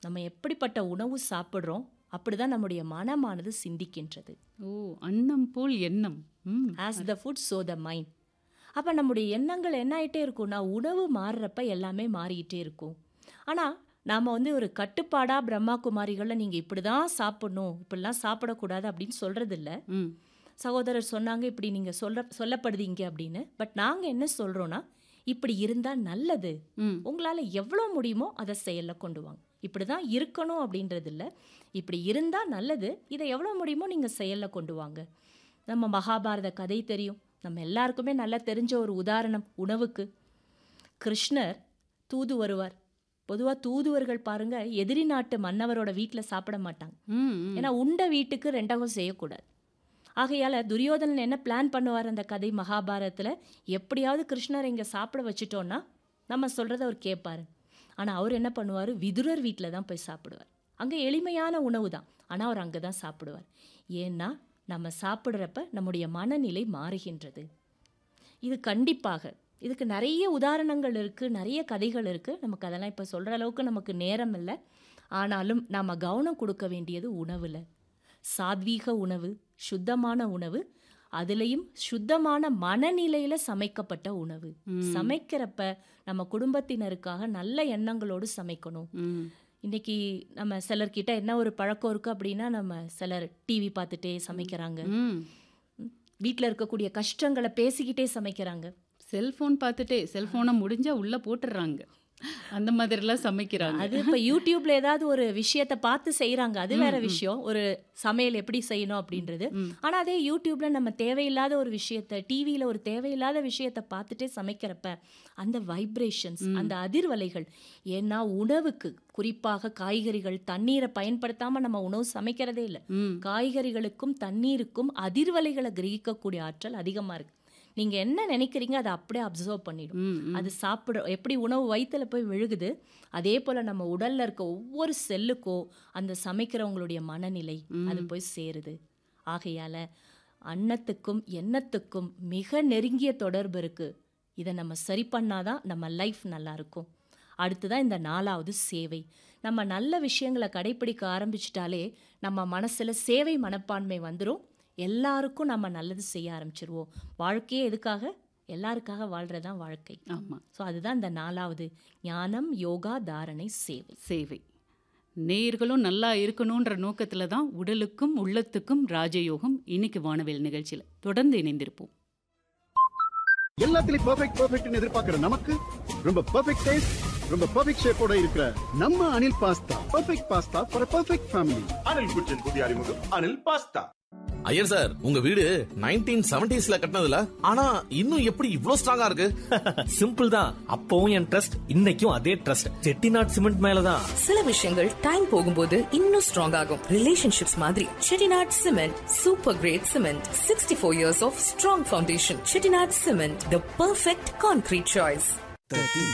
நம்ம எப்படிப்பட்ட உணவு சாப்பிடுறோம் அப்படிதான் நம்முடைய மனமானது சிந்திக்கின்றது ஓ அன்னம் போல் எண்ணம் ம் as the food so the mind அப்போ நம்முடைய எண்ணங்கள் என்ன ஆயிட்டே இருக்கும்னா உணவு மாறுறப்ப எல்லாமே மாறிக்கிட்டே இருக்கும் ஆனால் நாம் வந்து ஒரு கட்டுப்பாடாக பிரம்மா குமாரிகளில் நீங்கள் இப்படி தான் சாப்பிடணும் இப்படிலாம் சாப்பிடக்கூடாது அப்படின்னு சொல்கிறது இல்ல ம் சகோதரர் சொன்னாங்க இப்படி நீங்கள் சொல்ல சொல்லப்படுதீங்க அப்படின்னு பட் நாங்கள் என்ன சொல்கிறோன்னா இப்படி இருந்தால் நல்லது ம் உங்களால் எவ்வளோ முடியுமோ அதை செயலில் கொண்டு வாங்க இப்படி தான் இருக்கணும் அப்படின்றது இல்லை இப்படி இருந்தால் நல்லது இதை எவ்வளோ முடியுமோ நீங்கள் செயலில் கொண்டு வாங்க நம்ம மகாபாரத கதை தெரியும் நம்ம எல்லாருக்குமே நல்லா தெரிஞ்ச ஒரு உதாரணம் உணவுக்கு கிருஷ்ணர் தூது வருவார் பொதுவாக தூதுவர்கள் பாருங்க எதிரி நாட்டு மன்னவரோட வீட்டில் சாப்பிட மாட்டாங்க ம் ம். ஏன்னா உண்ட வீட்டுக்கு ரெண்டகம் செய்யக்கூடாது ஆகையால் துரியோதனன் என்ன பிளான் பண்ணுவார் அந்த கதை மகாபாரதத்தில் எப்படியாவது கிருஷ்ணரை இங்கே சாப்பிட வச்சுட்டோன்னா நம்ம சொல்கிறத அவர் கேட்பாரு ஆனால் அவர் என்ன பண்ணுவார் விதுரர் வீட்டில் தான் போய் சாப்பிடுவார் அங்கே எளிமையான உணவு தான் ஆனால் அவர் அங்கே தான் சாப்பிடுவார் ஏன்னா நம்ம சாப்பிட்றப்ப நம்முடைய மனநிலை மாறுகின்றது இது கண்டிப்பாக இதுக்கு நிறைய உதாரணங்கள் இருக்குது நிறைய கதைகள் இருக்குது நமக்கு அதெல்லாம் இப்போ சொல்கிற அளவுக்கு நமக்கு நேரம் இல்லை ஆனாலும் நாம் கவனம் கொடுக்க வேண்டியது உணவில் சாத்வீக உணவு சுத்தமான உணவு அதுலேயும் சுத்தமான மனநிலையில் சமைக்கப்பட்ட உணவு சமைக்கிறப்ப நம்ம குடும்பத்தினருக்காக நல்ல எண்ணங்களோடு சமைக்கணும் ம் இன்னைக்கு நம்ம சிலர்கிட்ட என்ன ஒரு பழக்கம் இருக்குது அப்படின்னா நம்ம சிலர் டிவி பார்த்துட்டே சமைக்கிறாங்க ம் வீட்டில் இருக்கக்கூடிய கஷ்டங்களை பேசிக்கிட்டே சமைக்கிறாங்க செல்போன் பார்த்துட்டே செல்போனை முடிஞ்சா உள்ள போட்டுடுறாங்க அந்த மாதிரிலாம் சமைக்கிறாங்க அது இப்போ யூடியூப்ல ஏதாவது ஒரு விஷயத்தை பார்த்து செய்றாங்க அது வேற விஷயம் ஒரு சமையல் எப்படி செய்யணும் அப்படின்றது ஆனா அதே யூடியூப்ல நம்ம தேவையில்லாத ஒரு விஷயத்த டிவியில ஒரு தேவையில்லாத விஷயத்த பார்த்துட்டே சமைக்கிறப்ப அந்த வைப்ரேஷன்ஸ் அந்த அதிர்வலைகள் ஏன்னா உணவுக்கு குறிப்பாக காய்கறிகள் தண்ணீரை பயன்படுத்தாம நம்ம உணவு சமைக்கிறதே இல்லை ம் காய்கறிகளுக்கும் தண்ணீருக்கும் அதிர்வலைகளை கிரகிக்கக்கூடிய ஆற்றல் அதிகமா இருக்கு நீங்க என்ன நினைக்கிறீங்க அதை அப்படியே அப்சர்வ் பண்ணிடும் ம் ம். அது சாப்பிட எப்படி உணவு வயித்துல போய் விழுகுது அதே போல நம்ம உடல்ல இருக்க ஒவ்வொரு செல்லுக்கோ அந்த சமைக்கிறவங்களுடைய மனநிலை அது போய் சேருது ஆகையால அன்னத்துக்கும் எண்ணத்துக்கும் மிக நெருங்கிய தொடர்பு இருக்கு இதை நம்ம சரி பண்ணாதான் நம்ம லைஃப் நல்லா இருக்கும் அடுத்ததான் இந்த நாலாவது சேவை நம்ம நல்ல விஷயங்களை கடைப்பிடிக்க ஆரம்பிச்சிட்டாலே நம்ம மனசுல சேவை மனப்பான்மை வந்துடும் எல்லாருக்கும் நம்ம நல்லது செய்ய ஆரம்பிச்சிருவோம் வாழ்க்கையே எதுக்காக எல்லாருக்காக வாழ்றதுதான் வாழ்க்கை ஆமா ஸோ அதுதான் இந்த நாலாவது ஞானம் யோகா தாரணை சேவை சேவை நேயர்களும் நல்லா இருக்கணுன்ற நோக்கத்துல தான் உடலுக்கும் உள்ளத்துக்கும் ராஜயோகம் இன்னைக்கு வானவேல் நிகழ்ச்சியில தொடர்ந்து இணைந்திருப்போம் எல்லாத்துலயும் பெர்ஃபெக்ட் பெர்ஃபெக்ட்னு எதிர்பார்க்கிற நமக்கு ரொம்ப பெர்ஃபெக்ட் டேஸ்ட் ரொம்ப பெர்ஃபெக்ட் ஷேப்போட இருக்கிற நம்ம Anil pasta perfect pasta for perfect family Anil kitchen புதிய அறிமுகம் அனில் பாஸ்தா ஐயர் சார் உங்க வீடு நைன்டீன் செவன்டிஸ்ல கட்டினதுல ஆனா இன்னும் எப்படி இவ்ளோ ஸ்ட்ராங்கா இருக்கு சிம்பிள் தான் அப்பவும் என் ட்ரஸ்ட் இன்னைக்கும் அதே ட்ரஸ்ட் செட்டிநாட் சிமெண்ட் மேலதான் சில விஷயங்கள் டைம் போகும்போது இன்னும் ஸ்ட்ராங் ஆகும் ரிலேஷன்ஷிப்ஸ் மாதிரி Chettinad cement super great cement sixty four years of strong foundation Chettinad cement the perfect concrete choice